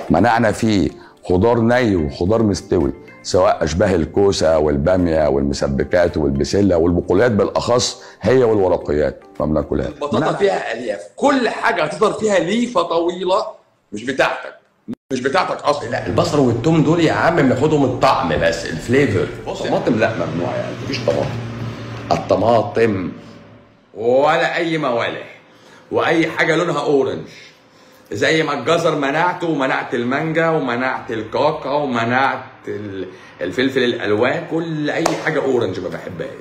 منعنا فيه خضار ني وخضار مستوي سواء اشباه الكوسه والباميه والمسبكات والبسله والبقوليات بالاخص هي والورقيات ما بناكلهاش البطاطا فيها الياف كل حاجه هتظهر فيها ليفه طويله مش بتاعتك مش بتاعتك اصلا لا البصل والثوم دول يا عم بناخدهم الطعم بس الفليفر بص طماطم لا ممنوع يعني مفيش طماطم الطماطم ولا اي موالح واي حاجه لونها اورنج زي ما الجزر منعته ومنعت المانجا ومنعت الكاكا ومنعت ال- الفلفل الالوان كل اي حاجه اورنج ما بحبهاش